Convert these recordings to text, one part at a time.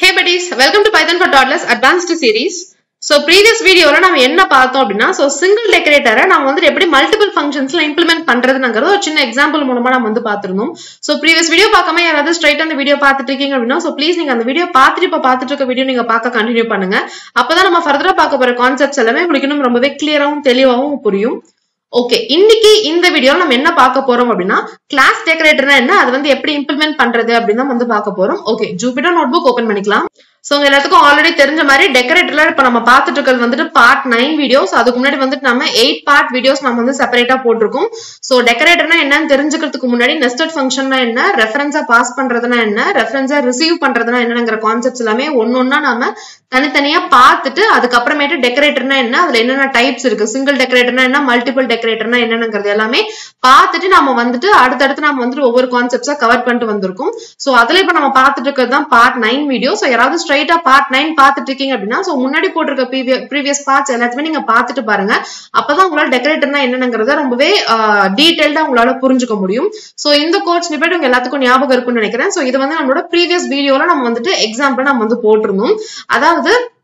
hey buddies welcome to Python for toddlers advanced series so previous வீடியோல நம்ம என்ன பார்த்தோம் அப்படின்னா ஸோ சிங்கிள் டெக்கரேட்டரை நம்ம வந்து எப்படி மல்டிபிள் ஃபங்க்ஷன்ஸ்ல இம்ப்ளிமெண்ட் பண்றதுங்கிறது ஒரு சின்ன எக்ஸாம்பிள் மூலமா நம்ம வந்து பார்த்திருந்தோம் ஸோ ப்ரீவியஸ் வீடியோ பார்க்காம யாராவது ஸ்ட்ரைட் அந்த வீடியோ பார்த்துட்டு இருக்கீங்க அப்படின்னா ஸோ ப்ளீஸ் நீங்க அந்த வீடியோ பார்த்துட்டு இப்போ பார்த்துட்டு இருக்க வீடியோ நீங்க பார்க்க கண்டினியூ பண்ணுங்க அப்பதான் நம்ம ஃபர்தரா பார்க்க போற கான்செப்ட்ஸ் எல்லாமே உங்களுக்கு இன்னும் ரொம்பவே கிளியராகவும் தெளிவாகவும் புரியும் ஓகே இன்னைக்கு இந்த வீடியோ நம்ம என்ன பார்க்க போறோம் அப்படின்னா கிளாஸ் டெக்கரேட்டர்னா என்ன அது வந்து எப்படி இம்ப்ளிமெண்ட் பண்றது அப்படின்னு தான் வந்து பார்க்க போறோம் okay Jupyter notebook open பண்ணிக்கலாம் சோ உங்க எல்லாத்துக்கும் ஆல்ரெடி தெரிஞ்ச மாதிரி டெக்கரேட்டர்ல இப்ப நம்ம பார்த்துட்டு இருக்கிறது வந்துட்டு பார்ட் நைன் வீடியோஸ் அதுக்கு முன்னாடி வந்துட்டு நம்ம எயிட் பார்ட் வீடியோஸ் நம்ம வந்து செப்பரேட்டா போட்டிருக்கோம் சோ டெக்கரேட்டர்னா என்னன்னு தெரிஞ்சுக்கிறதுக்கு முன்னாடி நெஸ்டட் ஃபங்க்ஷன்னா என்ன ரெஃபரன்ஸா பாஸ் பண்றதுனா என்ன ரெஃபரன்ஸா ரிசீவ் பண்றதுனா என்னங்கிற கான்செப்ட்ஸ் எல்லாமே ஒன்னொன்னா நாம தனித்தனியா பார்த்துட்டு அதுக்கப்புறமேட்டு டெக்கரேட்டர்னா என்ன அதுல என்னென்ன டைப்ஸ் இருக்கு சிங்கிள் டெக்கரேட்டர்னா என்ன மல்டிபிள் டெக்கரேட்டர்னா என்னங்கிறது எல்லாமே பார்த்துட்டு நம்ம வந்துட்டு அடுத்தடுத்து நம்ம வந்துட்டு ஒவ்வொரு கான்செப்ட்ஸா கவர் பண்ணிட்டு வந்திருக்கோம் சோ அதுல இப்ப நம்ம பார்த்துட்டு இருக்கிறது தான் பார்ட் நைன் வீடியோ சோ யாராவது ஸ்ட்ரைட்டா பார்ட் நைன் பார்த்துட்டு இருக்கீங்க அப்படின்னா சோ முன்னாடி போட்டிருக்க ப்ரீவியஸ் பார்ட்ஸ் எல்லாத்தையுமே நீங்க பார்த்துட்டு பாருங்க அப்பதான் உங்களால டெக்கரேட்டர்னா என்னங்கிறத ரொம்பவே டீடைல்டா உங்களால புரிஞ்சுக்க முடியும் சோ இந்த கோர்ஸ் நிபெட் உங்க எல்லாத்துக்கும் ஞாபகம் இருக்கும்னு நினைக்கிறேன் சோ இது வந்து நம்மளோட ப்ரீவியஸ் வீடியோல நம்ம வந்துட்டு எக்ஸாம்பிள் நம்ம வந்து போட்டிருந்தோம் அதாவது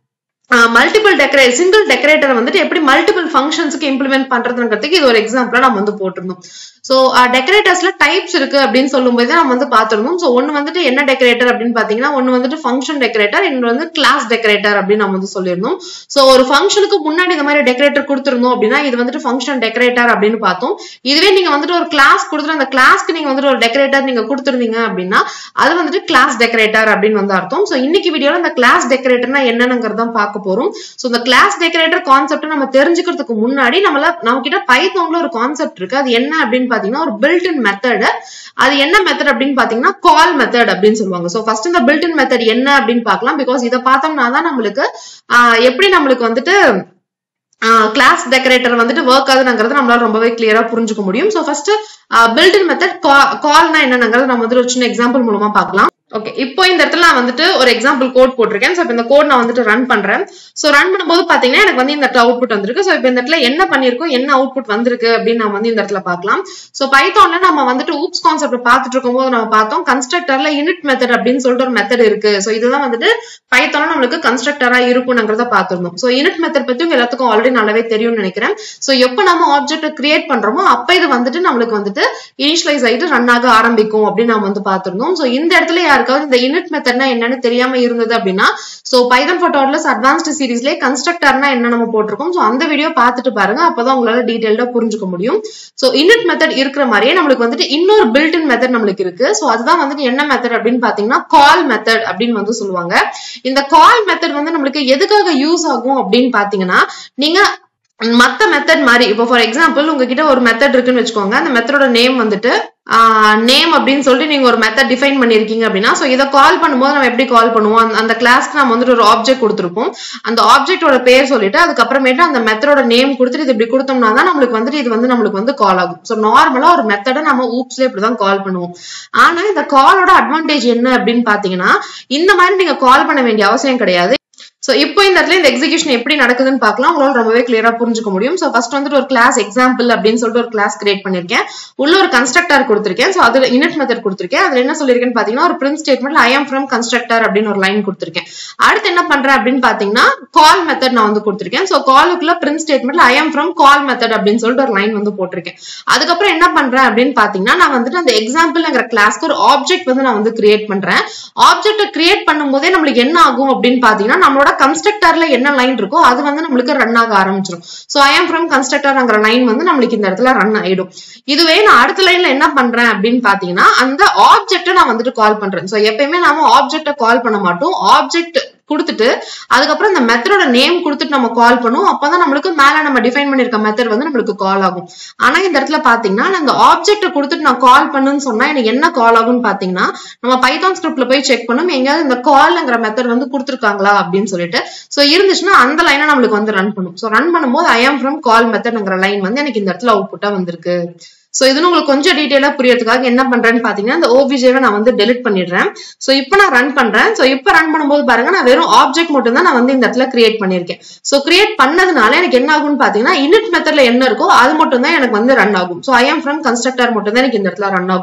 மல்டிபிள் டெக்கரேட் சிங்கிள் டெக்கரேட்டர் வந்துட்டு எப்படி மல்டிபிள் ஃபங்க்ஷன்ஸ்க்கு இம்ப்ளிமெண்ட் பண்றதுங்கிறதுக்கு இது ஒரு எக்ஸாம்பிளா நம்ம வந்து போட்டிருந்தோம் ஸோ டெக்கரேட்டர்ஸ்ல டைப்ஸ் இருக்கு அப்படின்னு சொல்லும்போது நம்ம வந்து பார்த்திருந்தோம் ஸோ ஒன்னு வந்துட்டு என்ன டெக்கரேட்டர் அப்படின்னு பாத்தீங்கன்னா ஒன்னு வந்துட்டு ஃபங்க்ஷன் டெக்கரேட்டர் இன்னொரு வந்து கிளாஸ் டெக்கரேட்டர் அப்படின்னு நம்ம வந்து சொல்லியிருந்தோம் ஸோ ஒரு ஃபங்க்ஷனுக்கு முன்னாடி இந்த மாதிரி டெக்கரேட்டர் கொடுத்துருந்தோம் அப்படின்னா இது வந்துட்டு ஃபங்க்ஷன் டெக்கரேட்டர் அப்படின்னு பார்த்தோம் இதுவே நீங்க வந்துட்டு ஒரு கிளாஸ் கொடுத்துட்டு அந்த கிளாஸ்க்கு நீங்க வந்துட்டு ஒரு டெக்கரேட்டர் நீங்க கொடுத்துருந்தீங்க அப்படின்னா அது வந்துட்டு கிளாஸ் டெக்கரேட்டர் அப்படின்னு வந்து அர்த்தம் ஸோ இன்னைக்கு வீடியோல இந்த கிளாஸ் டெக்கரேட்டர்னா என்னங்கிறத பார்க்க போறோம் ஸோ இந்த கிளாஸ் டெக்கரேட்டர் கான்செப்ட் நம்ம தெரிஞ்சுக்கிறதுக்கு முன்னாடி நம்மள நம்ம கிட்ட பைத்தோன்ல ஒரு கான்செப்ட் இருக்கு அது என்ன அப்படின்னு பாத்தீங்கன்னா ஒரு பில்ட் இன் மெத்தட் அது என்ன மெத்தட் அப்படின்னு பாத்தீங்கன்னா கால் மெத்தட் அப்படின்னு சொல்லுவாங்க சோ ஃபர்ஸ்ட் இந்த பில்ட் இன் மெத்தட் என்ன அப்படின்னு பார்க்கலாம் பிகாஸ் இதை பார்த்தோம்னா தான் நம்மளுக்கு எப்படி நம்மளுக்கு வந்துட்டு கிளாஸ் டெக்கரேட்டர் வந்துட்டு ஒர்க் ஆகுதுங்கிறது நம்மளால ரொம்பவே கிளியரா புரிஞ்சுக்க முடியும் so first built in method கால்னா என்னங்கிறது நம்ம வந்துட்டு ஒரு சின்ன எக்ஸாம்பிள் மூலமா பார்க்கலாம் ஓகே இப்போ இந்த இடத்துல நான் வந்துட்டு ஒரு எக்ஸாம்பிள் கோட் போட்டிருக்கேன் ஸோ இப்போ இந்த கோட் நான் வந்துட்டு ரன் பண்றேன் ஸோ ரன் பண்ணும்போது பாத்தீங்கன்னா எனக்கு வந்து இந்த இடத்துல அவுட்புட் வந்திருக்கு ஸோ இப்போ இந்த இடத்துல என்ன பண்ணிருக்கோம் என்ன அவுட்புட் வந்திருக்கு அப்படின்னு நம்ம வந்து இந்த இடத்துல பார்க்கலாம் ஸோ பைத்தான்ல நம்ம வந்துட்டு ஊப்ஸ் கான்செப்ட் பார்த்துட்டு இருக்கும்போது நம்ம பார்த்தோம் கன்ஸ்ட்ரக்டர்ல யூனிட் மெத்தட் அப்படின்னு சொல்லிட்டு ஒரு மெத்தட் இருக்கு ஸோ இதுதான் வந்துட்டு பைத்தான நம்மளுக்கு கன்ஸ்ட்ரக்டரா இருக்கும்ங்கிறத பார்த்திருந்தோம் ஸோ யூனிட் மெத்தட் பத்தி உங்க எல்லாத்துக்கும் ஆல்ரெடி நல்லாவே தெரியும்னு நினைக்கிறேன் ஸோ எப்போ நம்ம ஆப்ஜெக்ட் கிரியேட் பண்றோமோ அப்ப இது வந்துட்டு நம்மளுக்கு வந்துட்டு இனிஷியலைஸ் ஆயிட்டு ரன் ஆக ஆரம்பிக்கும் அப்படின்னு நம்ம வந்து பார்த்திருந்தோம் ஸோ இந்த இடத்துல யாருக்காவது இந்த யூனிட் மெத்தட்னா என்னன்னு தெரியாம இருந்தது அப்படின்னா so Python for toddlers advanced சீரீஸ்லேயே கன்ஸ்ட்ரக்டர்னா என்ன நம்ம போட்டிருக்கோம் சோ அந்த வீடியோ பார்த்துட்டு பாருங்க அப்பதான் உங்களால டீடைல்டா புரிஞ்சுக்க முடியும் சோ யூனிட் மெத்தட் இருக்கிற மாதிரியே நம்மளுக்கு வந்துட்டு இன்னொரு பில்ட் இன் மெத்தட் நம்மளுக்கு இருக்கு சோ அதுதான் வந்துட்டு என்ன மெத்தட் அப்படின்னு பாத்தீங்கன்னா கால் மெத்தட் அப்படின்னு வந்து சொல்லுவாங்க இந்த கால் மெத்தட் வந்து நம்மளுக்கு எதுக்காக யூஸ் ஆகும் அப்படின்னு பாத்தீங்கன்னா நீங்க மத்த மெத்தட் மாதிரி இப்போ ஃபார் எக்ஸாம்பிள் உங்ககிட்ட ஒரு மெத்தட் இருக்குன்னு வச்சுக்கோங்க அந்த மெத்தடோட நேம் வந்துட்டு நேம் அப்படின்னு சொல்லிட்டு நீங்க ஒரு மெத்தட் டிஃபைன் பண்ணிருக்கீங்க அப்படின்னா ஸோ இதை கால் பண்ணும்போது நம்ம எப்படி கால் பண்ணுவோம் அந்த கிளாஸ்க்கு நம்ம வந்துட்டு ஒரு ஆப்ஜெக்ட் கொடுத்துருப்போம் அந்த ஆப்ஜெக்டோட பேர் சொல்லிட்டு அதுக்கப்புறமேட்டு அந்த மெத்தடோட நேம் கொடுத்துட்டு இது இப்படி கொடுத்தோம்னா தான் நம்மளுக்கு வந்துட்டு இது வந்து நம்மளுக்கு வந்து கால் ஆகும் ஸோ நார்மலா ஒரு மெத்தடை நம்ம ஊப்ஸ்ல இப்படிதான் கால் பண்ணுவோம் ஆனா இந்த காலோட அட்வான்டேஜ் என்ன அப்படின்னு பாத்தீங்கன்னா இந்த மாதிரி நீங்க கால் பண்ண வேண்டிய அவசியம் கிடையாது சோ இப்போ இந்த இடத்துல இந்த எக்ஸிகியூஷன் எப்படி நடக்குதுன்னு பார்க்கலாம் உங்களால ரொம்பவே கிளியரா புரிஞ்சுக்க முடியும் சோ ஃபர்ஸ்ட் வந்துட்டு ஒரு கிளாஸ் எக்ஸாம்பிள் அப்படின்னு சொல்லிட்டு ஒரு கிளாஸ் கிரியேட் பண்ணிருக்கேன் உள்ள ஒரு கன்ஸ்ட்ரக்டர் கொடுத்திருக்கேன் சோ அதுல யூனிட் மெத்தட் கொடுத்திருக்கேன் அதுல என்ன சொல்லிருக்கேன்னு பாத்தீங்கன்னா ஒரு பிரிண்ட் ஸ்டேட்மெண்ட்ல ஐ எம் ஃப்ரம் கன்ஸ்ட்ரக்டர் அப்படின்னு ஒரு லைன் கொடுத்திருக்கேன் அடுத்து என்ன பண்றேன் அப்படின்னு பாத்தீங்கன்னா கால் மெத்தட் நான் வந்து கொடுத்திருக்கேன் சோ காலுக்குள்ள பிரிண்ட் ஸ்டேட்மெண்ட்ல I am from call method அப்படின்னு சொல்லிட்டு ஒரு லைன் வந்து போட்டிருக்கேன் அதுக்கப்புறம் என்ன பண்றேன் அப்படின்னு பாத்தீங்கன்னா நான் வந்துட்டு அந்த எக்ஸாம்பிள்ங்கிற கிளாஸ்க்கு ஒரு ஆப்ஜெக்ட் வந்து நான் வந்து கிரியேட் பண்றேன் ஆப்ஜெக்ட் கிரியேட் பண்ணும்போதே நம்மளுக்கு என்ன ஆகும் அப்படின்னு பாத்தீங்கன்னா நம்மளோட கன்ஸ்ட்ரக்டர்ல என்ன லைன் இருக்கோ அது வந்து நம்மளுக்கு ரன் ஆக ஆரம்பிச்சிடும் சோ ஐ எம் ஃப்ரம் கன்ஸ்ட்ரக்டர்ங்கிற லைன் வந்து நம்மளுக்கு இந்த இடத்துல ரன் ஆயிடும் இதுவே நான் அடுத்த லைன்ல என்ன பண்றேன் அப்படின்னு பாத்தீங்கன்னா அந்த ஆப்ஜெக்ட நான் வந்துட்டு கால் பண்றேன் சோ எப்பயுமே நாம ஆப்ஜெக்ட கால் பண்ண மாட்டோம் ஆப்ஜெக்ட் கொடுத்துட்டு அதுக்கப்புறம் இந்த மெத்தடோட நேம் கொடுத்துட்டு நம்ம கால் பண்ணுவோம் அப்பதான் நம்மளுக்கு மேல நம்ம டிஃபைன் பண்ணிருக்க மெத்தட் வந்து நம்மளுக்கு கால் ஆகும் ஆனா இந்த இடத்துல பாத்தீங்கன்னா அந்த ஆப்ஜெக்ட் கொடுத்துட்டு நான் கால் பண்ணுன்னு சொன்னா எனக்கு என்ன கால் ஆகும்னு பாத்தீங்கன்னா நம்ம பைத்தான் ஸ்கிரிப்ட்ல போய் செக் பண்ணும் எங்கேயாவது இந்த கால்ங்கிற மெத்தட் வந்து கொடுத்துருக்காங்களா அப்படின்னு சொல்லிட்டு சோ இருந்துச்சுன்னா அந்த லைனை நம்மளுக்கு வந்து ரன் பண்ணும் சோ ரன் பண்ணும்போது ஐ ஆம் ஃப்ரம் கால் மெத்தட்ங்கிற லைன் வந்து எனக்கு இந்த இடத்துல அவுட்புட்டா வந்திருக்கு சோ இது உங்களுக்கு கொஞ்சம் டீடைலா புரியறதுக்காக என்ன பண்றேன்னு பாத்தீங்கன்னா இந்த ஓபிஜேவை நான் வந்து டெலிட் பண்ணிடுறேன் சோ இப்போ நான் ரன் பண்றேன் சோ இப்போ ரன் பண்ணும்போது பாருங்க நான் வெறும் ஆப்ஜெக்ட் மட்டும் தான் நான் வந்து இந்த இடத்துல கிரியேட் பண்ணிருக்கேன் சோ கிரியேட் பண்ணதுனால எனக்கு என்ன ஆகும்னு பாத்தீங்கன்னா இனிட் மெத்தட்ல என்ன இருக்கோ அது மட்டும் தான் எனக்கு வந்து ரன் ஆகும் so I am from constructor மட்டும் தான் எனக்கு இந்த இடத்துல ரன் ஆகும்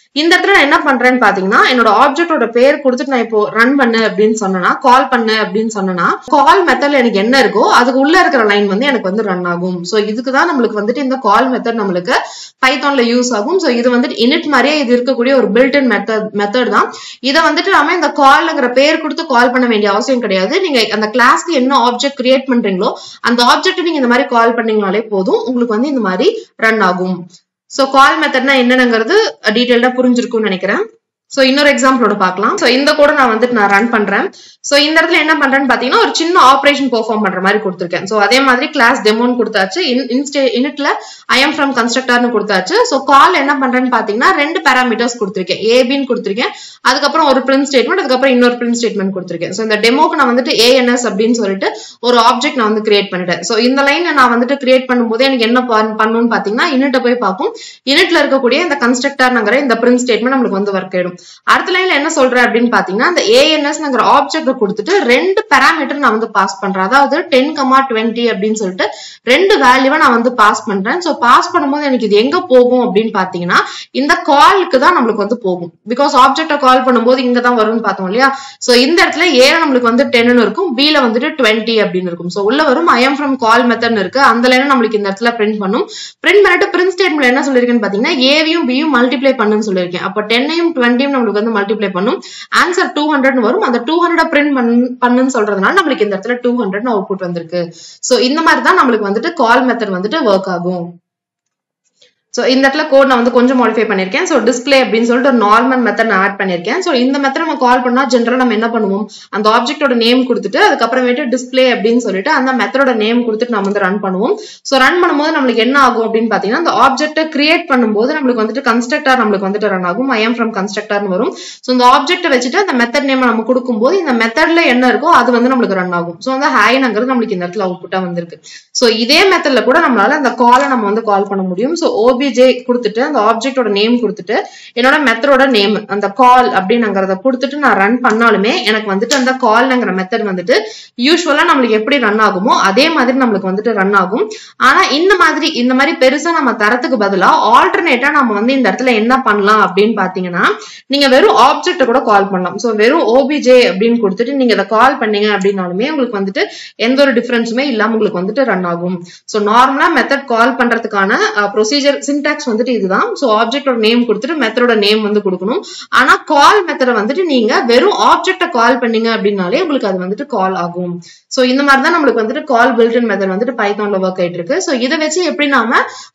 இந்த இடத்துல நான் என்ன பண்றேன்னு பாத்தீங்கன்னா என்னோட ஆப்ஜெக்டோட பேர் கொடுத்துட்டு நான் இப்போ ரன் பண்ணு அப்படின்னு சொன்னேன்னா கால் பண்ணு அப்படின்னு சொன்னேன்னா கால் மெத்தட்ல எனக்கு என்ன இருக்கோ அதுக்கு உள்ள இருக்கிற லைன் வந்து எனக்கு வந்து ரன் ஆகும் சோ இதுக்கு தான் நம்மளுக்கு வந்துட்டு இந்த கால் மெத்தட் நம்மளுக்கு பைத்தான்ல யூஸ் ஆகும் சோ இது வந்துட்டு இனிட் மாதிரியே இது இருக்கக்கூடிய ஒரு பில்ட் இன் மெத்தட் மெத்தட் தான் இதை வந்துட்டு நாம இந்த கால்ங்கிற பேர் கொடுத்து கால் பண்ண வேண்டிய அவசியம் கிடையாது நீங்க அந்த கிளாஸ்க்கு என்ன ஆப்ஜெக்ட் கிரியேட் பண்றீங்களோ அந்த ஆப்ஜெக்ட் நீங்க இந்த மாதிரி கால் பண்ணீங்கனாலே போதும் உங்களுக்கு வந்து இந்த மாதிரி ரன் ஆகும் சோ கால் மெத்தட்னா என்னங்கிறது டீடைல்டா புரிஞ்சிருக்கும்னு நினைக்கிறேன் சோ இன்னொரு எக்ஸாம்பிளோட பார்க்கலாம் சோ இந்த கூட நான் வந்துட்டு நான் ரன் பண்றேன் சோ இந்த இடத்துல என்ன பண்றேன்னு பாத்தீங்கன்னா ஒரு சின்ன ஆபரேஷன் பெர்ஃபார்ம் பண்ற மாதிரி கொடுத்துருக்கேன் சோ அதே மாதிரி கிளாஸ் டெமோன்னு கொடுத்தாச்சு இன்ஸ்டே இனிட்ல ஐ எம் ஃப்ரம் கன்ஸ்ட்ரக்டர்னு கொடுத்தாச்சு சோ கால் என்ன பண்றேன்னு பாத்தீங்கன்னா ரெண்டு பேராமீட்டர்ஸ் கொடுத்துருக்கேன் ஏபின்னு கொடுத்துருக்கேன் அதுக்கப்புறம் ஒரு பிரிண்ட் ஸ்டேட்மெண்ட் அதுக்கப்புறம் இன்னொரு பிரிண்ட் ஸ்டேட்மெண்ட் கொடுத்துருக்கேன் சோ இந்த டெமோக்கு நான் வந்துட்டு ஏஎன்எஸ் அப்படின்னு சொல்லிட்டு ஒரு ஆப்ஜெக்ட் நான் வந்து கிரியேட் பண்ணிட்டேன் சோ இந்த லைன் நான் வந்துட்டு கிரியேட் பண்ணும்போது எனக்கு என்ன பண்ணணும்னு பாத்தீங்கன்னா இனிட்ட போய் பார்க்கும் இனிட்ல இருக்கக்கூடிய இந்த கன்ஸ்ட்ரக்டர்ங்கிற இந்த பிரிண்ட் ஸ்டேட்மெண்ட் நம்மளுக்கு வந்து ஒர்க் ஆயிடும் அடுத்த லைன்ல என்ன சொல்றேன் அப்படின்னு பாத்தீங்கன்னா இந்த ஏஎன்எஸ்ங்கிற ஆப்ஜெக்ட் கொடுத்துட்டு ரெண்டு பேராமீட்டர் நான் வந்து பாஸ் பண்றேன் அதாவது டென் கமா டுவெண்ட்டி அப்படின்னு சொல்லிட்டு ரெண்டு வேல்யூவை நான் வந்து பாஸ் பண்றேன் சோ பாஸ் பண்ணும்போது எனக்கு இது எங்க போகும் அப்படின்னு பாத்தீங்கன்னா இந்த காலுக்கு தான் நம்மளுக்கு வந்து போகும் பிகாஸ் ஆப்ஜெக்ட கால் பண்ணும்போது இங்க தான் வரும்னு பார்த்தோம் இல்லையா சோ இந்த இடத்துல ஏல நம்மளுக்கு வந்து டென்னு இருக்கும் பில வந்துட்டு டுவெண்ட்டி அப்படின்னு இருக்கும் சோ உள்ள வரும் ஐ எம் ஃப்ரம் கால் மெத்தட்னு இருக்கு அந்த லைன் நம்மளுக்கு இந்த இடத்துல பிரிண்ட் பண்ணும் பிரிண்ட் பண்ணிட்டு பிரிண்ட் ஸ்டேட்மெண்ட் என்ன சொல்லிருக்கேன்னு பாத்தீங்கன்னா ஏவியும் பியும் மல்டிப்ளை பண்ணுன்னு சொல்லியிருக்கேன் அப்ப டென்னையும் டுவெண்ட்டியும் நம்மளுக்கு வந்து மல்டிப்ளை பண்ணும் ஆன்சர் டூ ஹண்ட்ரட் வரும் அந்த டூ ஹண்ட்ரட் பிரிண்ட் பண்ணுன்னு சொல்றதுனால நம்மளுக்கு இந்த இடத்துல டூ ஹண்ட்ரட் அவுட்புட் வந்திருக்கு சோ இந்த மாதிரி தான் நம்மளுக்கு வந்துட்டு கால் மெத்தட் வந்துட்டு ஒர்க் ஆகும் ஸோ இந்த இடத்துல கோட் நான் வந்து கொஞ்சம் மாடிஃபை பண்ணியிருக்கேன் ஸோ டிஸ்பிளே அப்படின்னு சொல்லிட்டு ஒரு நார்மல் மெத்தட் நான் ஆட் பண்ணியிருக்கேன் ஸோ இந்த மெத்தட் நம்ம கால் பண்ணா ஜென்ரலாக நம்ம என்ன பண்ணுவோம் அந்த ஆப்ஜெக்டோட நேம் கொடுத்துட்டு அதுக்கப்புறமேட்டு டிஸ்பிளே அப்படின்னு சொல்லிட்டு அந்த மெத்தடோட நேம் கொடுத்துட்டு நம்ம வந்து ரன் பண்ணுவோம் ஸோ ரன் பண்ணும்போது நம்மளுக்கு என்ன ஆகும் அப்படின்னு பார்த்தீங்கன்னா அந்த ஆப்ஜெக்ட்டை கிரியேட் பண்ணும்போது நம்மளுக்கு வந்துட்டு கன்ஸ்ட்ரக்டர் நம்மளுக்கு வந்துட்டு ரன் ஆகும் ஐ எம் ஃப்ரம் கன்ஸ்ட்ரக்டர்னு வரும் ஸோ இந்த ஆப்ஜெக்ட்டை வச்சுட்டு அந்த மெத்தட் நேம் நம்ம கொடுக்கும்போது இந்த மெத்தட்ல என்ன இருக்கோ அது வந்து நம்மளுக்கு ரன் ஆகும் ஸோ அந்த ஹைனுங்கிறது நம்மளுக்கு இந்த இடத்துல அவுட்புட்டா வந்திருக்கு ஸோ இதே மெத்தட்ல கூட நம்மளால அந்த காலை நம்ம வந்து கால் பண்ண முடியும் ஸோ ஓபிஜே கொடுத்துட்டு அந்த ஆப்ஜெக்டோட நேம் கொடுத்துட்டு என்னோட மெத்தடோட நேம் அந்த கால் அப்படின்னுங்கிறத கொடுத்துட்டு நான் ரன் பண்ணாலுமே எனக்கு வந்துட்டு அந்த கால்ங்கிற மெத்தட் வந்துட்டு யூஸ்வலா நம்மளுக்கு எப்படி ரன் ஆகுமோ அதே மாதிரி நம்மளுக்கு வந்துட்டு ரன் ஆகும் ஆனா இந்த மாதிரி இந்த மாதிரி பெருசா நம்ம தரத்துக்கு பதிலா ஆல்டர்னேட்டா நம்ம வந்து இந்த இடத்துல என்ன பண்ணலாம் அப்படின்னு பாத்தீங்கன்னா நீங்க வெறும் ஆப்ஜெக்ட கூட கால் பண்ணலாம் ஸோ வெறும் ஓபிஜே அப்படின்னு கொடுத்துட்டு நீங்க இதை கால் பண்ணீங்க அப்படின்னாலுமே உங்களுக்கு வந்துட்டு எந்த ஒரு டிஃபரன்ஸுமே இல்லாம உங்களுக்கு வந்துட்டு ரன் ஆகும் ஸோ நார்மலா மெத்தட் கால் பண்றதுக்கான ப்ரொசீஜர் சின்டாக்ஸ் வந்துட்டு இதுதான் ஸோ ஆப்ஜெக்டோட நேம் கொடுத்துட்டு மெத்தடோட நேம் வந்து கொடுக்கணும் ஆனா கால் மெத்தட வந்துட்டு நீங்க வெறும் ஆப்ஜெக்ட கால் பண்ணீங்க அப்படின்னாலே உங்களுக்கு அது வந்துட்டு கால் ஆகும் ஸோ இந்த மாதிரி தான் நம்மளுக்கு வந்துட்டு கால் பில்டன் மெத்தட் வந்துட்டு பைத்தான்ல ஒர்க் ஆயிட்டு இருக்கு ஸோ இதை வச்சு எப்படி நாம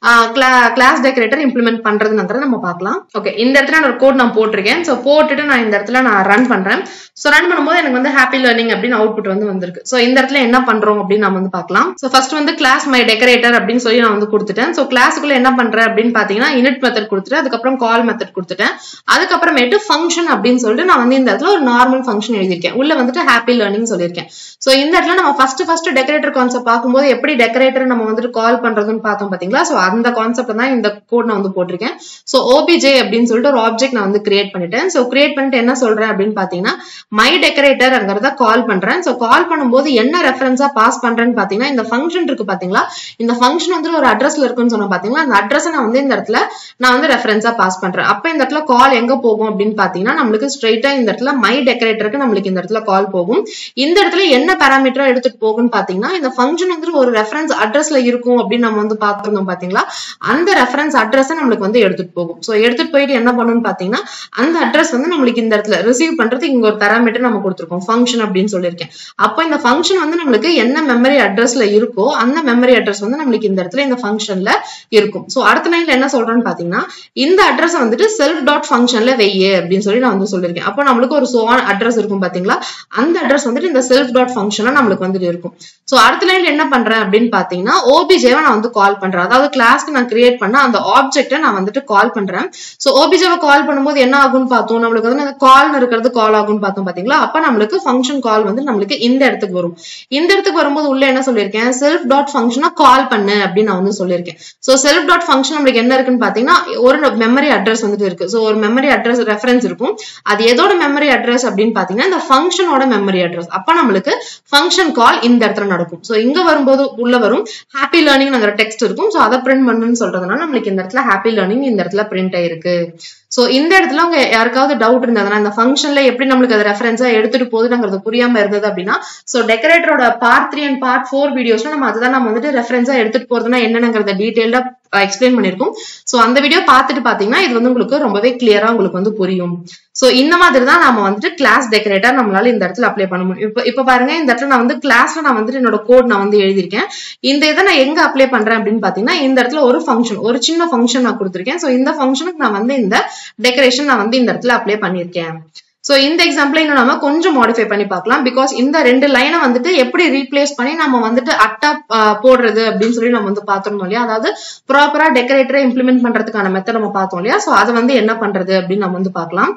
கிளாஸ் டெக்கரேட்டர் இம்ப்ளிமெண்ட் பண்றதுங்கிறத நம்ம பார்க்கலாம் ஓகே இந்த இடத்துல நான் ஒரு கோட் நான் போட்டிருக்கேன் ஸோ போட்டுட்டு நான் இந்த இடத்துல நான் ரன் பண்றேன் ஸோ ரன் பண்ணும்போது எனக்கு வந்து ஹாப்பி லேர்னிங் அப்படின்னு அவுட்புட் வந்து வந்திருக்கு ஸோ இந்த இடத்துல என்ன பண்றோம் அப்படின்னு நம்ம வந்து பார்க்கலாம் ஸோ ஃபர்ஸ்ட் வந்து கிளாஸ் மை டெக்கரேட்டர் அப்படின்னு சொல்லி நான் வந்து கொடுத்துட்டேன் ஸோ கிளாஸுக்குள்ள என்ன பண்றேன் அப்படின்னு பாத்தீங்கன்னா இனிட் மெத்தட் கொடுத்துட்டு அதுக்கப்புறம் கால் மெத்தட் கொடுத்துட்டேன் அதுக்கப்புறமேட்டு ஃபங்க்ஷன் அப்படின்னு சொல்லிட்டு நான் வந்து இந்த இடத்துல ஒரு நார்மல் ஃபங்க்ஷன் எழுதியிருக்கேன் உள்ள வந்துட்டு ஹாப்பி லேர்னிங் சொல்லியிருக்கேன் ஸோ இந்த இடத்துல நம்ம ஃபர்ஸ்ட் ஃபர்ஸ்ட் டெக்கரேட்டர் கான்செப்ட் பார்க்கும்போது எப்படி டெக்கரேட்டர் நம்ம வந்துட்டு கால் பண்றதுன்னு பார்த்தோம் பாத்தீங்களா ஸோ அந்த கான்செப்ட் தான் இந்த கோட் நான் வந்து போட்டிருக்கேன் ஸோ ஓபிஜே அப்படின்னு சொல்லிட்டு ஒரு ஆப்ஜெக்ட் நான் வந்து கிரியேட் பண்ணிட்டேன் ஸோ கிரியேட் பண்ணிட்டு என்ன சொல்றேன் அப்படின்னு பாத்தீங்கன்னா மை டெக்கரேட்டர்ங்கிறத கால் பண்றேன் ஸோ கால் பண்ணும்போது என்ன ரெஃபரன்ஸா பாஸ் பண்றேன்னு பாத்தீங்கன்னா இந்த ஃபங்க்ஷன் இருக்கு பாத்தீங்களா இந்த ஃபங்க்ஷன் வந்து ஒரு அட்ரஸ்ல இருக்குன்னு சொன்ன பாத்தீங்களா அந்த அட்ரஸ் நான் வந்து இந்த இடத்துல நான் வந்து ரெஃபரன்ஸா பாஸ் பண்றேன் அப்ப இந்த இடத்துல கால் எங்க போகும் அப்படின்னு பாத்தீங்கன்னா நம்மளுக்கு ஸ்ட்ரெயிட்டா இந்த இடத்துல மை டெக்கரேட்டருக்கு நம்மளுக்கு இந்த இடத்துல கால் போகும் இந்த இடத்துல என்ன பேராமீட்டரா எடுத்துட்டு போகும்னு பாத்தீங்கன்னா இந்த ஃபங்க்ஷன் வந்து ஒரு ரெஃபரன்ஸ் அட்ரஸ்ல இருக்கும் அப்படின்னு நம்ம வந்து பாத்துருந்தோம் பாத்தீங்களா அந்த ரெஃபரன்ஸ் அட்ரஸ் நம்மளுக்கு வந்து எடுத்துட்டு போகும் சோ எடுத்துட்டு போயிட்டு என்ன பண்ணும்னு பாத்தீங்கன்னா அந்த அட்ரஸ் வந்து நம்மளுக்கு இந்த இடத்துல ரிசீவ் பண்றதுக்கு இங்க ஒரு பேராமீட்டர் நம்ம கொடுத்துருக்கோம் ஃபங்க்ஷன் அப்படின்னு சொல்லியிருக்கேன் அப்போ இந்த ஃபங்க்ஷன் வந்து நம்மளுக்கு என்ன மெமரி அட்ரஸ்ல இருக்கோ அந்த மெமரி அட்ரஸ் வந்து நம்மளுக்கு இந்த இடத்துல இந்த ஃபங்க்ஷன்ல இருக்கும் சோ அடுத்த லைன்ல என்ன சொல்றேன்னு பாத்தீங்கன்னா இந்த அட்ரஸ் வந்துட்டு செல்ஃப் டாட் ஃபங்க்ஷன்ல வெய்யே அப்படின்னு சொல்லி நான் வந்து சொல்லியிருக்கேன் அப்போ நம்மளுக்கு ஒரு சோவான் அட்ரஸ் இருக்கும் பாத்தீங்களா அந்த அட்ரஸ் வந்துட்டு இந்த செல்ஃப் டாட் ஃபங்க்ஷன்ல நம்மளுக்கு வந்துட்டு இருக்கும் சோ அடுத்த லைன்ல என்ன பண்றேன் அப்படின்னு பாத்தீங்கன்னா ஓபிஜேவை நான் வந்து கால் பண்றேன் அதாவது கிளாஸ்க்கு நான் கிரியேட் பண்ண அந்த ஆப்ஜெக்ட்டை நான் வந்துட்டு கால் பண்றேன் சோ ஓபிஜேவை கால் பண்ணும்போது என்ன ஆகும்னு பார்த்தோம் நம்மளுக்கு வந்து அந்த கால்னு இருக்கிறது கால் ஆகும்னு பார்த்தோம் பாத்தீங்களா அப்ப நம்மளுக்கு ஃபங்க்ஷன் கால் வந்து நம்மளுக்கு இந்த இடத்துக்கு வரும் இந்த இடத்துக்கு வரும்போது உள்ள என்ன சொல்லியிருக்கேன் செல்ஃப் டாட் ஃபங்க்ஷனா கால் பண்ணு அப்படின்னு நான் வந்து சொல்லியிருக்கேன் சோ செல்ஃப் டாட் ஃபங்க்ஷன் நம்மளுக்கு என்ன இருக்குன்னு பாத்தீங்கன்னா ஒரு மெமரி அட்ரஸ் வந்துட்டு இருக்கு சோ ஒரு மெமரி அட்ரஸ் ரெஃபரன்ஸ் இருக்கும் அது எதோட மெமரி அட்ரஸ் அப்படின்னு பாத்தீங்கன்னா இந்த ஃபங்க்ஷனோட மெமரி அட்ரஸ் அப்ப நம்மளுக்கு ஃபங்க்ஷன் கால் இந்த இடத்துல நடக்கும் சோ இங்க வரும்போது உள்ள வரும் ஹாப்பி லேர்னிங் டெக்ஸ்ட் இருக்கும் சோ அதை பிரிண்ட் பண்ணுன்னு சொல்றதுனால நம்மளுக்கு இந்த இடத்துல ஹாப்பி லேர்னிங் இந்த இடத்துல பிரிண்ட் ஆயிருக்கு சோ இந்த இடத்துல உங்க யாருக்காவது டவுட் இருந்ததுன்னா இந்த ஃபங்க்ஷன்ல எப்படி நம்மளுக்கு அது ரெஃபரன்ஸா எடுத்துட்டு போகுதுங்கிறது புரியாம இருந்தது அப்படின்னா சோ டெக்கரேட்டரோட part three and part four வீடியோஸ்ல நம்ம அதுதான் நம்ம வந்துட்டு ரெஃபரன்ஸா எடுத்துட்டு போறதுன்னா என்னங்கிறத டீடைல்டா எக்ஸ்பிளைன் பண்ணிருக்கோம் சோ அந்த வீடியோ பார்த்துட்டு பாத்தீங்கன்னா இது வந்து உங்களுக்கு ரொம்பவே கிளியரா உங்களுக்கு வந்து புரியும் சோ இந்த மாதிரி தான் நம்ம வந்துட்டு கிளாஸ் டெக்கரேட்டர் நம்மளால இந்த இடத்துல அப்ளை பண்ண முடியும் இப்ப இப்ப பாருங்க இந்த இடத்துல நான் வந்து கிளாஸ்ல நான் வந்துட்டு என்னோட கோட் நான் வந்து எழுதியிருக்கேன் இந்த இதை நான் எங்க அப்ளை பண்றேன் அப்படின்னு பாத்தீங்கன்னா இந்த இடத்துல ஒரு ஃபங்க்ஷன் ஒரு சின்ன ஃபங்க்ஷன் நான் கொடுத்துருக்கேன் சோ இந்த ஃபங்க்ஷனுக்கு நான் வந்து இந்த டெக்கரேஷன் நான் வந்து இந்த இடத்துல அப்ளை பண்ணியிருக்கேன் சோ இந்த எக்ஸாம்பிள் இன்னும் நம்ம கொஞ்சம் மாடிஃபை பண்ணி பார்க்கலாம் பிகாஸ் இந்த ரெண்டு லைனை வந்துட்டு எப்படி ரீப்ளேஸ் பண்ணி நம்ம வந்துட்டு அட்டா போடுறது அப்படின்னு சொல்லி நம்ம வந்து பாத்திருந்தோம் இல்லையா அதாவது ப்ராப்பரா டெக்கரேட்டரை இம்ப்ளிமெண்ட் பண்றதுக்கான மெத்தட் நம்ம பார்த்தோம் இல்லையா சோ அதை வந்து என்ன பண்றது அப்படின்னு நம்ம வந்து பார்க்கலாம்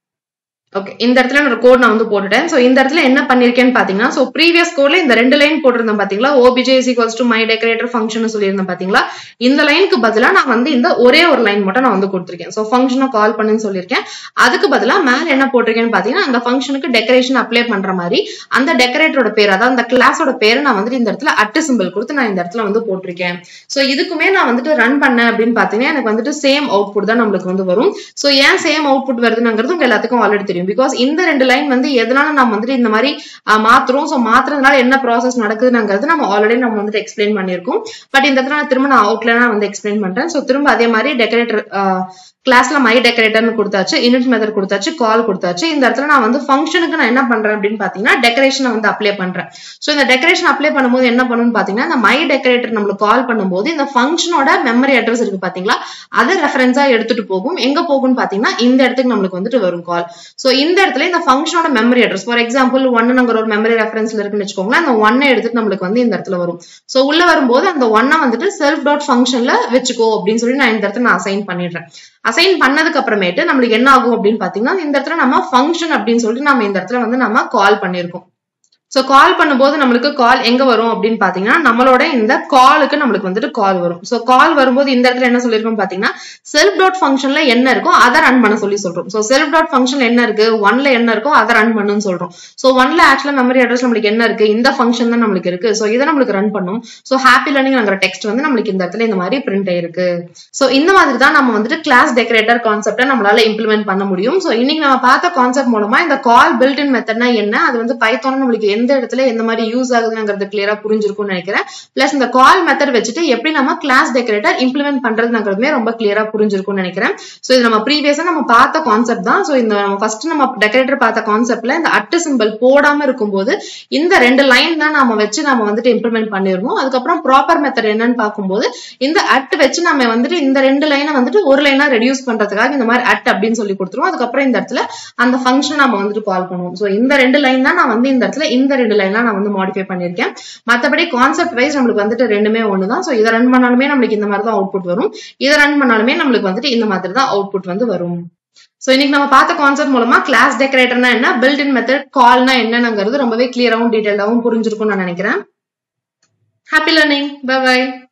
ஓகே இந்த இடத்துல ஒரு கோட் நான் வந்து போட்டுட்டேன் சோ இந்த இடத்துல என்ன பண்ணிருக்கேன்னு பாத்தீங்கன்னா சோ ப்ரீவியஸ் கோட்ல இந்த ரெண்டு லைன் போட்டிருந்தேன் பாத்தீங்களா OBJ is equals to my decorator function சொல்லியிருந்தேன் பாத்தீங்களா இந்த லைனுக்கு பதிலா நான் வந்து இந்த ஒரே ஒரு லைன் மட்டும் நான் வந்து கொடுத்திருக்கேன் சோ ஃபங்க்ஷனை கால் பண்ணுன்னு சொல்லியிருக்கேன் அதுக்கு பதிலா மேல என்ன போட்டிருக்கேன்னு பாத்தீங்கன்னா அந்த ஃபங்க்ஷனுக்கு டெக்கரேஷன் அப்ளை பண்ற மாதிரி அந்த டெக்கரேட்டரோட பேர் அதாவது அந்த கிளாஸோட பேரை நான் வந்துட்டு இந்த இடத்துல அட்டு சிம்பிள் கொடுத்து நான் இந்த இடத்துல வந்து போட்டிருக்கேன் சோ இதுக்குமே நான் வந்துட்டு ரன் பண்ணேன் அப்படின்னு பாத்தீங்கன்னா எனக்கு வந்துட்டு சேம் அவுட்புட் தான் நம்மளுக்கு வந்து வரும் சோ ஏன் சேம் அவுட்புட் வருதுங்கிறது உங்க எல்லாத்துக்கும் ஆல்ரெடி தெரியும் பிகாஸ் இந்த ரெண்டு லைன் வந்து எதனால நம்ம வந்துட்டு இந்த மாதிரி மாத்துறோம் சோ மாத்துறதுனால என்ன ப்ராசஸ் நடக்குதுங்கிறது நம்ம ஆல்ரெடி நம்ம வந்துட்டு எக்ஸ்பிளைன் பண்ணிருக்கோம் பட் இந்த இடத்துல நான் திரும்ப நான் அவுட்லைனா வந்து எக்ஸ்பிளைன் பண்றேன் சோ திரும்ப அதே மாதிரி டெக்கரேட்டர் கிளாஸ்ல மை டெக்கரேட்டர்னு கொடுத்தாச்சு இனிட் மெத்தட் கொடுத்தாச்சு கால் கொடுத்தாச்சு இந்த இடத்துல நான் வந்து ஃபங்க்ஷனுக்கு நான் என்ன பண்றேன் அப்படின்னு பாத்தீங்கன்னா டெக்கரேஷனை வந்து அப்ளை பண்றேன் சோ இந்த டெக்கரேஷன் அப்ளை பண்ணும்போது என்ன பண்ணணும்னு பாத்தீங்கன்னா இந்த மை டெக்கரேட்டர் நம்மளுக்கு கால் பண்ணும்போது இந்த ஃபங்க்ஷனோட மெமரி அட்ரஸ் இருக்கு பாத்தீங்களா அது ரெஃபரன்ஸா எடுத்துட்டு போகும் எங்க போகும்னு பாத்தீங்கன்னா இந்த இடத்துக்கு நம்மளுக்கு வந்துட்டு வரும் கால் சோ இந்த இடத்துல இந்த ஃபங்க்ஷனோட மெமரி அட்ரஸ் ஃபார் எக்ஸாம்பிள் ஒன்னுங்கிற ஒரு மெமரி ரெஃபரன்ஸ்ல இருக்குன்னு வச்சுக்கோங்களேன் அந்த ஒன்னை எடுத்துட்டு நம்மளுக்கு வந்து இந்த இடத்துல வரும் சோ உள்ள வரும்போது அந்த ஒன்னை வந்துட்டு செல்ஃப் டாட் ஃபங்க்ஷன்ல வச்சுக்கோ அப்படின்னு சொல்லி நான் இந்த இடத்துல நான் அசைன் பண்ணிடுறேன் அசைன் பண்ணதுக்கு அப்புறமேட்டு நம்மளுக்கு என்ன ஆகும் அப்படின்னு பாத்தீங்கன்னா இந்த இடத்துல நம்ம ஃபங்க்ஷன் அப்படின்னு சொல்லிட்டு நம்ம இந்த இடத்துல வந்து நம்ம கால் பண்ணிருக்கோம் சோ கால் பண்ணும்போது நம்மளுக்கு கால் எங்க வரும் அப்படின்னு பாத்தீங்கன்னா நம்மளோட இந்த காலுக்கு நம்மளுக்கு வந்துட்டு கால் வரும் சோ கால் வரும்போது இந்த இடத்துல என்ன சொல்லிருக்கோம் பாத்தீங்கன்னா செல்ஃப் டாட் ஃபங்க்ஷன்ல என்ன இருக்கோ அதை ரன் பண்ண சொல்லி சொல்றோம் சோ செல்ஃப் டாட் ஃபங்க்ஷன் என்ன இருக்கு ஒன்ல என்ன இருக்கோ அதை ரன் பண்ணுன்னு சொல்றோம் சோ ஒன்ல ஆக்சுவலா மெமரி அட்ரஸ் நம்மளுக்கு என்ன இருக்கு இந்த ஃபங்க்ஷன் தான் நம்மளுக்கு இருக்கு சோ இதை நம்மளுக்கு ரன் பண்ணும் சோ ஹாப்பி லேர்னிங் டெக்ஸ்ட் வந்து நம்மளுக்கு இந்த இடத்துல இந்த மாதிரி பிரிண்ட் ஆயிருக்கு சோ இந்த மாதிரி தான் நம்ம வந்துட்டு கிளாஸ் டெக்கரேட்டர் கான்செப்டை நம்மளால இம்ப்ளிமெண்ட் பண்ண முடியும் சோ இன்னைக்கு நம்ம பார்த்த கான்செப்ட் மூலமா இந்த கால் பில்ட் இன் மெத்தட்னா என்ன அது வந்து பைத்தான நம்மளுக்கு எந்த இடத்துல எந்த மாதிரி யூஸ் ஆகுதுங்கிறது கிளியரா புரிஞ்சிருக்கும்னு நினைக்கிறேன் பிளஸ் இந்த கால் மெத்தட் வச்சுட்டு எப்படி நம்ம கிளாஸ் டெக்கரேட்டர் இம்ப்ளிமெண்ட் பண்றதுங்கிறதுமே ரொம்ப கிளியரா புரிஞ்சிருக்கும்னு நினைக்கிறேன் சோ இது நம்ம ப்ரீவியஸா நம்ம பார்த்த கான்செப்ட் தான் சோ இந்த நம்ம ஃபர்ஸ்ட் நம்ம டெக்கரேட்டர் பார்த்த கான்செப்ட்ல இந்த அட்டு சிம்பிள் போடாம இருக்கும்போது இந்த ரெண்டு லைன் தான் நம்ம வச்சு நம்ம வந்துட்டு இம்ப்ளிமெண்ட் பண்ணிருந்தோம் அதுக்கப்புறம் ப்ராப்பர் மெத்தட் என்னன்னு பார்க்கும்போது இந்த அட் வச்சு நம்ம வந்துட்டு இந்த ரெண்டு லைனை வந்துட்டு ஒரு லைனா ரெடியூஸ் பண்றதுக்காக இந்த மாதிரி அட் அப்படின்னு சொல்லி கொடுத்துருவோம் அதுக்கப்புறம் இந்த இடத்துல அந்த ஃபங்க்ஷன் நம்ம வந்துட்டு கால் பண்ணுவோம் சோ இந்த ரெண்டு லைன் தான் நான் வந்து இந்த இடத்துல இந்த ரெண்டு லைன் நான் வந்து மாடிஃபை பண்ணிருக்கேன் மத்தபடி கான்செப்ட் வைஸ் நம்மளுக்கு வந்துட்டு ரெண்டுமே ஒண்ணுதான் சோ இதை ரன் பண்ணாலுமே நம்மளுக்கு இந்த மாதிரி தான் அவுட்புட் வரும் இதை ரன் பண்ணாலுமே நம்மளுக்கு வந்துட்டு இந்த மாதிரி தான் அவுட்புட் வந்து வரும் சோ இன்னைக்கு நம்ம பார்த்த கான்செப்ட் மூலமா கிளாஸ் டெக்கரேட்டர்னா என்ன பில்ட் இன் மெத்தட் கால்னா என்னங்கிறது ரொம்பவே கிளியராகவும் டீடைல்டாகவும் புரிஞ்சிருக்கும்னு நான் நினைக்கிறேன் ஹாப்பி லேர்னிங் பை பை